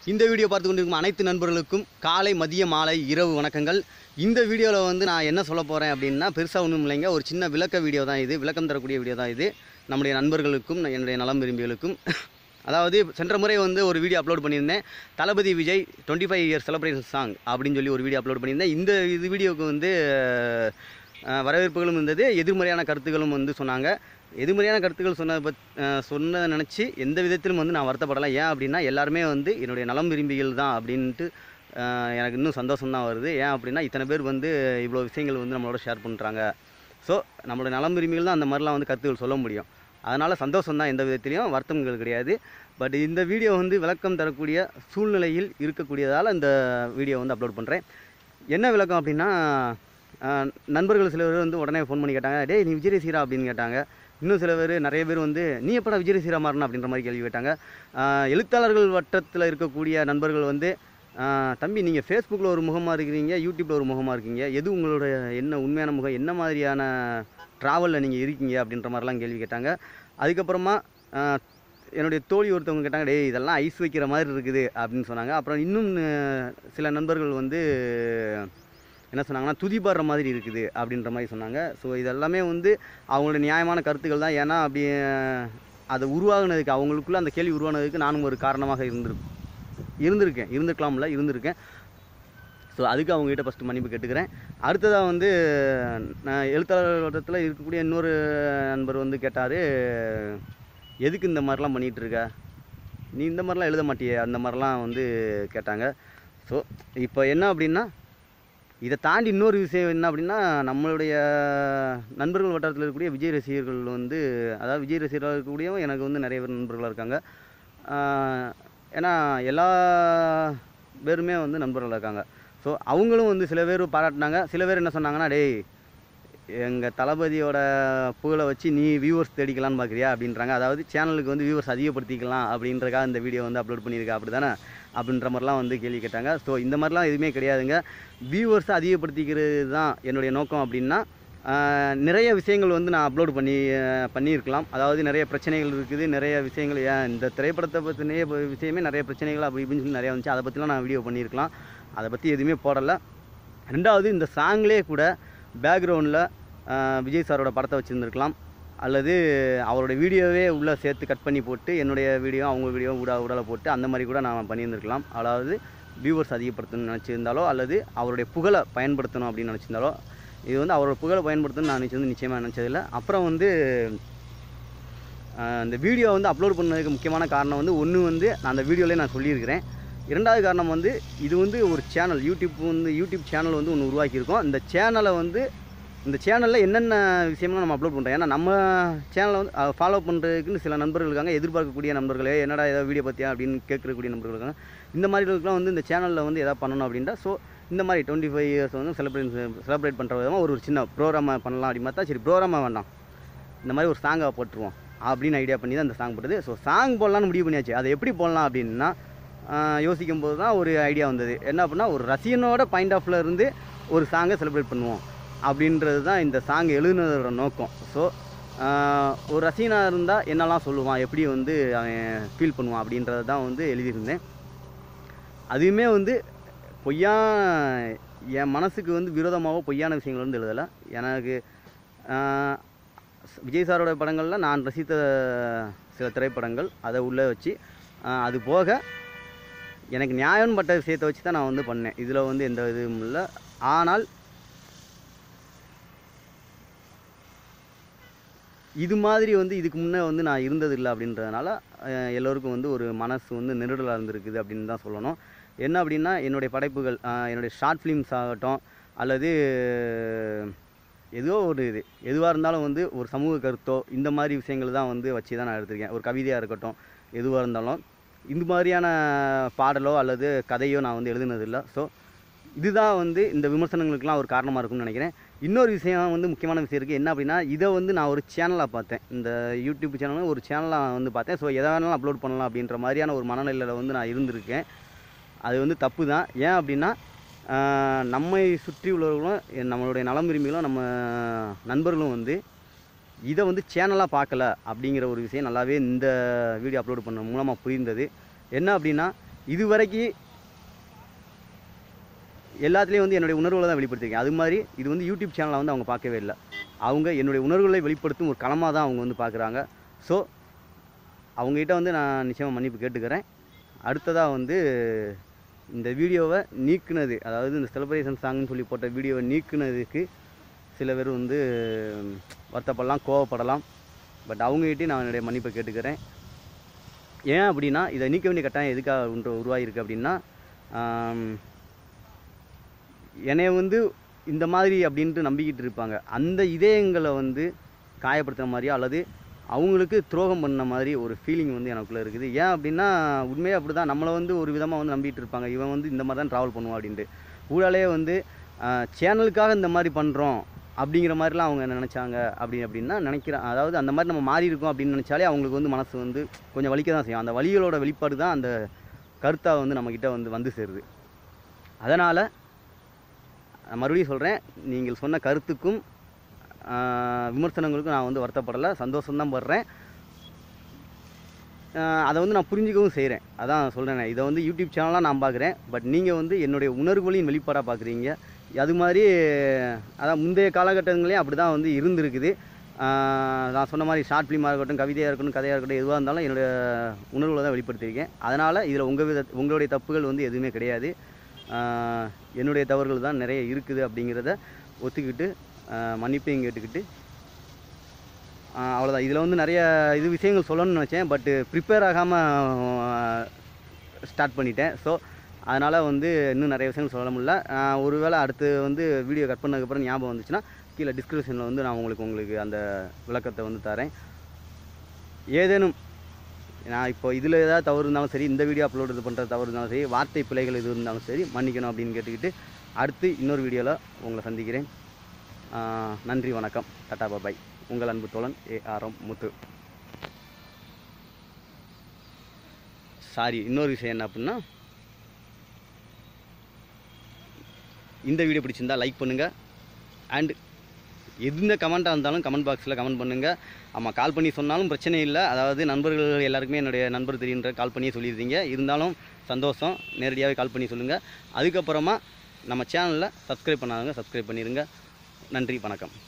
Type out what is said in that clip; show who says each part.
Speaker 1: இந்த வீடியோ பார்த்து கொண்டிருக்கும் அனைத்து நண்பர்களுக்கும் காலை மதிய மாலை இரவு வணக்கங்கள் இந்த வீடியோவில் வந்து நான் என்ன சொல்ல போகிறேன் அப்படின்னா பெருசாக ஒன்றும் இல்லைங்க ஒரு சின்ன விளக்க வீடியோ தான் இது விளக்கம் தரக்கூடிய வீடியோ தான் இது நம்முடைய நண்பர்களுக்கும் என்னுடைய நலம் விரும்பிகளுக்கும் அதாவது சென்ற முறை வந்து ஒரு வீடியோ அப்லோட் பண்ணியிருந்தேன் Thalapathy Vijay twenty five year celebration song அப்படின்னு சொல்லி ஒரு வீடியோ அப்லோட் பண்ணியிருந்தேன் இந்த இது வீடியோவுக்கு வந்து அஹ், வரவேற்புகளும் இருந்தது எதிர்மறையான கருத்துக்களும் வந்து சொன்னாங்க எதிர்மறையான கருத்துக்கள் சொன்ன பத் சொன்னதை நினச்சி எந்த விதத்திலும் வந்து நான் வருத்தப்படலை ஏன் அப்படின்னா எல்லாருமே வந்து என்னுடைய நலம் விரும்பிகள் தான் அப்படின்ட்டு அஹ், எனக்கு இன்னும் சந்தோஷம் தான் வருது ஏன் அப்படின்னா இத்தனை பேர் வந்து இவ்வளோ விஷயங்கள் வந்து நம்மளோட ஷேர் பண்ணுறாங்க ஸோ நம்மளோட நலம் விரும்பிகள் தான் அந்த மாதிரிலாம் வந்து கருத்துக்கள் சொல்ல முடியும் அதனால் சந்தோஷம் தான் எந்த விதத்திலையும் வருத்தங்கள் கிடையாது பட் இந்த வீடியோ வந்து விளக்கம் தரக்கூடிய சூழ்நிலையில் இருக்கக்கூடியதால் இந்த வீடியோ வந்து அப்லோட் பண்ணுறேன் என்ன விளக்கம் அப்படின்னா ஆஹ், நண்பர்கள் சில பேர் வந்து உடனே ஃபோன் பண்ணி கேட்டாங்க டேய் நீ விஜய் ரசிகரா அப்படின்னு கேட்டாங்க இன்னும் சில பேர் நிறைய பேர் வந்து நீ எப்படா விஜய் ரசிகரா மாறணும் அப்படின்ற மாதிரி கேள்வி கேட்டாங்க ஆஹ், எழுத்தாளர்கள் வட்டத்தில் இருக்கக்கூடிய நண்பர்கள் வந்து ஆஹ், தம்பி நீங்கள் ஃபேஸ்புக்கில் ஒரு முகமாக இருக்கிறீங்க யூடியூப்பில் ஒரு முகமாக இருக்கீங்க எது உங்களோட என்ன உண்மையான முகம் என்ன மாதிரியான ட்ராவலில் நீங்கள் இருக்கீங்க அப்படின்ற மாதிரிலாம் கேள்வி கேட்டாங்க அதுக்கப்புறமா ஆஹ், என்னுடைய தோழி ஒருத்தவங்க கேட்டாங்க டேய் இதெல்லாம் ஐஸ் வைக்கிற மாதிரி இருக்குது அப்படின்னு சொன்னாங்க அப்புறம் இன்னும் ஆஹ், சில நண்பர்கள் வந்து என்ன சொன்னாங்கன்னா துதிபாடுற மாதிரி இருக்குது அப்படின்ற மாதிரி சொன்னாங்க ஸோ இதெல்லாமே வந்து அவங்களோட நியாயமான கருத்துக்கள் தான் ஏன்னா அப்படி ஆஹ், அது உருவாகுனதுக்கு அவங்களுக்குள்ள அந்த கேள்வி உருவானதுக்கு நானும் ஒரு காரணமாக இருந்திரு இருந்திருக்கேன் இருந்திருக்கலாம்ல இருந்திருக்கேன் ஸோ அதுக்கு அவங்ககிட்ட ஃபஸ்ட்டு மன்னிப்பு கேட்டுக்கிறேன் அடுத்ததாக வந்து நான் எழுத்தாளர் வட்டத்தில் இருக்கக்கூடிய இன்னொரு நண்பர் வந்து கேட்டார் எதுக்கு இந்த மாதிரிலாம் பண்ணிகிட்டு இருக்க நீ இந்த மாதிரிலாம் எழுத மாட்டியே அந்த மாதிரிலாம் வந்து கேட்டாங்க ஸோ இப்போ என்ன அப்படின்னா இதை தாண்டி இன்னொரு விஷயம் என்ன அப்படின்னா நம்மளுடைய நண்பர்கள் வட்டாரத்தில் இருக்கக்கூடிய விஜய் ரசிகர்கள் வந்து அதாவது விஜய் ரசிகர்களாக இருக்கக்கூடியவங்க எனக்கு வந்து நிறைய பேர் நண்பர்களாக இருக்காங்க ஆஹ் ஏன்னா எல்லா பேருமே வந்து நண்பர்களாக இருக்காங்க ஸோ அவங்களும் வந்து சில பேர் பாராட்டினாங்க சில பேர் என்ன சொன்னாங்கன்னா டேய் எங்கள் தளபதியோட புகழை வச்சு நீ வியூவர்ஸ் தேடிக்கலான்னு பார்க்குறியா அப்படின்றாங்க அதாவது சேனலுக்கு வந்து வியூவர்ஸ் அதிகப்படுத்திக்கலாம் அப்படின்றக்காக இந்த வீடியோ வந்து அப்லோட் பண்ணியிருக்கா அப்படி தானே அப்படின்ற மாதிரிலாம் வந்து கேள்வி கேட்டாங்க ஸோ இந்த மாதிரிலாம் எதுவுமே கிடையாதுங்க வியூவர்ஸை அதிகப்படுத்திக்கிறது தான் என்னுடைய நோக்கம் அப்படின்னா ஆஹ், நிறைய விஷயங்கள் வந்து நான் அப்லோட் பண்ணி ஆஹ், பண்ணியிருக்கலாம் அதாவது நிறைய பிரச்சனைகள் இருக்குது நிறைய விஷயங்கள் ஏன் இந்த திரைப்படத்தை பற்றினே விஷயமே நிறைய பிரச்சனைகள் அப்படி இப்படின்னு சொல்லி நிறையா வந்துச்சு அதை பற்றிலாம் நான் வீடியோ பண்ணியிருக்கலாம் அதை பற்றி எதுவுமே போடலை ரெண்டாவது இந்த சாங்லேயே கூட பேக்ரவுண்டில் விஜய் சாரோட படத்தை வச்சுருந்துருக்கலாம் அல்லது அவரோட வீடியோவே உள்ளே சேர்த்து கட் பண்ணி போட்டு என்னுடைய வீடியோ அவங்க வீடியோ உடா உடலை போட்டு அந்த மாதிரி கூட நான் பண்ணியிருந்திருக்கலாம் அதாவது வியூவர்ஸ் அதிகப்படுத்தணும்னு நினச்சிருந்தாலோ அல்லது அவருடைய புகழை பயன்படுத்தணும் அப்படின்னு நினச்சிருந்தாலோ இது வந்து அவரோட புகழை பயன்படுத்தணும்னு நான் நினச்சது நிச்சயமாக நினச்சதில்ல அப்புறம் வந்து ஆஹ் இந்த வீடியோ வந்து அப்லோட் பண்ணதுக்கு முக்கியமான காரணம் வந்து ஒன்று வந்து நான் அந்த வீடியோலேயே நான் சொல்லியிருக்கிறேன் இரண்டாவது காரணம் வந்து இது வந்து ஒரு சேனல் யூடியூப் வந்து யூடியூப் சேனல் வந்து ஒன்று உருவாக்கியிருக்கோம் இந்த சேனலை வந்து இந்த சேனலில் என்னென்ன விஷயம்லாம் நம்ம அப்லோட் பண்ணுறோம் ஏன்னா நம்ம சேனலை வந்து ஃபாலோ பண்ணுறதுக்குன்னு சில நண்பர்கள் இருக்காங்க எதிர்பார்க்கக்கூடிய நண்பர்களே என்னடா ஏதாவது வீடியோ பற்றியா அப்படின்னு கேட்கக்கூடிய நண்பர்கள் இருக்காங்க இந்த மாதிரி இருக்கலாம் வந்து இந்த சேனலில் வந்து எதாவது பண்ணணும் அப்படின்ட்டா ஸோ இந்த மாதிரி டுவெண்ட்டி ஃபைவ் இயர்ஸ் வந்து செலிப்ரேட் செலிப்ரேட் பண்ணுற விதமாக ஒரு ஒரு சின்ன ப்ரோக்ராமை பண்ணலாம் அப்படின்னு பார்த்தா சரி ப்ரோக்ராமாக வேண்டாம் இந்த மாதிரி ஒரு சாங்கை போட்டுருவோம் அப்படின்னு ஐடியா பண்ணி தான் இந்த சாங் போட்டது ஸோ சாங் போடலான்னு முடிவு பண்ணியாச்சு அதை எப்படி போடலாம் அப்படின்னா ஆஹ் யோசிக்கும் போது தான் ஒரு ஐடியா வந்தது என்ன அப்படின்னா ஒரு ரசிகனோட பாயிண்ட் ஆஃப்ல இருந்து ஒரு சாங்கை செலிப்ரேட் பண்ணுவோம் அப்படின்றது தான் இந்த சாங் எழுதுனதோட நோக்கம் ஸோ ஒரு ரசிகனாக இருந்தால் என்னெல்லாம் சொல்லுவான் எப்படி வந்து அவன் ஃபீல் பண்ணுவான் அப்படின்றது தான் வந்து எழுதியிருந்தேன் அதுவுமே வந்து பொய்யா என் மனசுக்கு வந்து விரோதமாகவோ பொய்யான விஷயங்கள் வந்து எழுதலை எனக்கு ஆஹ், விஜய் சாரோட படங்களில் நான் ரசித்த சில திரைப்படங்கள் அதை உள்ளே வச்சு ஆஹ், அது போக எனக்கு நியாயம் பட்ட விஷயத்தை வச்சு தான் நான் வந்து பண்ணேன் இதில் வந்து எந்த இதுவும் இல்லை ஆனால் இது மாதிரி வந்து இதுக்கு முன்னே வந்து நான் இருந்ததில்லை அப்படின்றதுனால அஹ், எல்லோருக்கும் வந்து ஒரு மனசு வந்து நெருடலாக இருந்திருக்குது அப்படின்னு தான் சொல்லணும் என்ன அப்படின்னா என்னுடைய படைப்புகள் அஹ், என்னுடைய ஷார்ட் ஃபிலிம்ஸ் ஆகட்டும் அல்லது ஏதோ ஒரு இது எதுவாக இருந்தாலும் வந்து ஒரு சமூக கருத்தோ இந்த மாதிரி விஷயங்கள் தான் வந்து வச்சு தான் நான் எடுத்திருக்கேன் ஒரு கவிதையாக இருக்கட்டும் எதுவாக இருந்தாலும் இந்த மாதிரியான பாடலோ அல்லது கதையோ நான் வந்து எழுதுனதில்லை ஸோ இதுதான் வந்து இந்த விமர்சனங்களுக்கெல்லாம் ஒரு காரணமாக இருக்கும்னு நினைக்கிறேன் இன்னொரு விஷயம் வந்து முக்கியமான விஷயம் இருக்குது என்ன அப்படின்னா இதை வந்து நான் ஒரு சேனலாக பார்த்தேன் இந்த யூடியூப் சேனலில் ஒரு சேனலாக வந்து பார்த்தேன் ஸோ எதை வேணாலும் அப்லோட் பண்ணலாம் அப்படின்ற மாதிரியான ஒரு மனநிலையில் வந்து நான் இருந்திருக்கேன் அது வந்து தப்பு தான் ஏன் அப்படின்னா ஆஹ், நம்மை சுற்றி உள்ளவர்களும் எ- நம்மளுடைய நலம் விரும்பிகளும் நம்ம நண்பர்களும் வந்து இதை வந்து சேனலாக பார்க்கல அப்படிங்கிற ஒரு விஷயம் நல்லாவே இந்த வீடியோ அப்லோட் பண்ண மூலமாக புரிந்தது என்ன அப்படின்னா இதுவரைக்கும் எல்லாத்துலேயும் வந்து என்னுடைய உணர்வுகளை தான் வெளிப்படுத்திருக்கேன் அது மாதிரி இது வந்து யூடியூப் சேனலை வந்து அவங்க பார்க்கவே இல்லை அவங்க என்னுடைய உணர்வுகளை வெளிப்படுத்தும் ஒரு களமாக தான் அவங்க வந்து பார்க்குறாங்க ஸோ அவங்ககிட்ட வந்து நான் நிச்சயமாக மன்னிப்பு கேட்டுக்கிறேன் அடுத்ததாக வந்து இந்த வீடியோவை நீக்குனது அதாவது இந்த செலிப்ரேஷன் சாங்னு சொல்லி போட்ட வீடியோவை நீக்குனதுக்கு சில பேர் வந்து வருத்தப்படலாம் கோவப்படலாம் பட் அவங்ககிட்டயும் நான் என்னுடைய மன்னிப்பை கேட்டுக்கிறேன் ஏன் அப்படின்னா இதை நீக்க வேண்டிய கட்டாயம் எதுக்காக ஒன்று உருவாகிருக்கு அப்படின்னா ஆம், என்னைய வந்து இந்த மாதிரி அப்படின்ட்டு நம்பிக்கிட்டு இருப்பாங்க அந்த இதயங்களை வந்து காயப்படுத்துகிற மாதிரியோ அல்லது அவங்களுக்கு துரோகம் பண்ண மாதிரி ஒரு ஃபீலிங் வந்து எனக்குள்ளே இருக்குது ஏன் அப்படின்னா உண்மையாக அப்படி தான் நம்மளை வந்து ஒரு விதமாக வந்து நம்பிட்டு இருப்பாங்க இவன் வந்து இந்த மாதிரி தான் ட்ராவல் பண்ணுவான் அப்படின்ட்டு ஊழலே வந்து சேனலுக்காக இந்த மாதிரி பண்ணுறோம் அப்படிங்கிற மாதிரிலாம் அவங்க நினச்சாங்க அப்படி அப்படின்னா நினைக்கிறேன் அதாவது அந்த மாதிரி நம்ம மாறி இருக்கோம் அப்படின்னு நினச்சாலே அவங்களுக்கு வந்து மனசு வந்து கொஞ்சம் வலிக்க தான் செய்யும் அந்த வலிகளோட வெளிப்பாடு தான் அந்த கருத்தாக வந்து நம்மக்கிட்ட வந்து வந்து சேருது அதனால் நான் மறுபடியும் சொல்கிறேன் நீங்கள் சொன்ன கருத்துக்கும் ஆஹ், விமர்சனங்களுக்கும் நான் வந்து வருத்தப்படலை சந்தோஷம்தான் படுறேன் ஆஹ், அதை வந்து நான் புரிஞ்சுக்கவும் செய்கிறேன் அதான் சொல்கிறேன் இதை வந்து யூடியூப் சேனலாக நான் பார்க்குறேன் பட் நீங்கள் வந்து என்னுடைய உணர்வுகளையும் வெளிப்பாடாக பார்க்குறீங்க அது மாதிரி அதான் முந்தைய காலகட்டங்களையும் அப்படி தான் வந்து இருந்திருக்குது ஆஹ், நான் சொன்ன மாதிரி ஷார்ட் ஃபிலிமாக இருக்கட்டும் கவிதையாக இருக்கட்டும் கதையாக இருக்கட்டும் எதுவாக இருந்தாலும் என்னுடைய உணர்வுகளை தான் வெளிப்படுத்தியிருக்கேன் அதனால் இதில் உங்கள் வித உங்களுடைய தப்புகள் வந்து எதுவுமே கிடையாது ஆஹ், என்னுடைய தவறுகள் தான் நிறைய இருக்குது அப்படிங்கிறத ஒத்துக்கிட்டு ஆஹ், மன்னிப்பையும் கேட்டுக்கிட்டு ஆஹ், அவ்வளோதான் இதில் வந்து நிறைய இது விஷயங்கள் சொல்லணும்னு நினச்சேன் பட்டு ப்ரிப்பேர் ஆகாமல் ஸ்டார்ட் பண்ணிட்டேன் ஸோ அதனால் வந்து இன்னும் நிறைய விஷயங்கள் சொல்ல முடியல ஆஹ், ஒருவேளை அடுத்து வந்து வீடியோ கட் பண்ணதுக்கப்புறம் ஞாபகம் வந்துச்சுன்னா கீழே டிஸ்கிரிப்ஷனில் வந்து நான் உங்களுக்கு உங்களுக்கு அந்த விளக்கத்தை வந்து தரேன் ஏதேனும் நான் இப்போ இதில் ஏதாவது தவறு இருந்தாலும் சரி இந்த வீடியோ அப்லோட் இது பண்ணுறது தவறு இருந்தாலும் சரி வார்த்தை பிழைகள் எது இருந்தாலும் சரி மன்னிக்கணும் அப்படின்னு கேட்டுக்கிட்டு அடுத்து இன்னொரு வீடியோவில் உங்களை சந்திக்கிறேன் ஆஹ், நன்றி வணக்கம் டாடா பாபாய் உங்கள் அன்பு தோழன் ஏ ஆர் முத்து சாரி இன்னொரு விஷயம் என்ன அப்படின்னா இந்த வீடியோ பிடிச்சிருந்தா லைக் பண்ணுங்கள் அண்ட் எந்த கமெண்ட்டாக இருந்தாலும் கமெண்ட் பாக்ஸில் கமெண்ட் பண்ணுங்கள் ஆமாம் கால் பண்ணி சொன்னாலும் பிரச்சனை இல்லை அதாவது நண்பர்கள் எல்லாருக்குமே என்னுடைய நண்பர் தெரியுன்ற கால் பண்ணியே சொல்லியிருந்தீங்க இருந்தாலும் சந்தோஷம் நேரடியாகவே கால் பண்ணி சொல்லுங்கள் அதுக்கப்புறமா நம்ம சேனலில் சப்ஸ்கிரைப் பண்ணாதவங்க சப்ஸ்கிரைப் பண்ணிடுங்க நன்றி வணக்கம்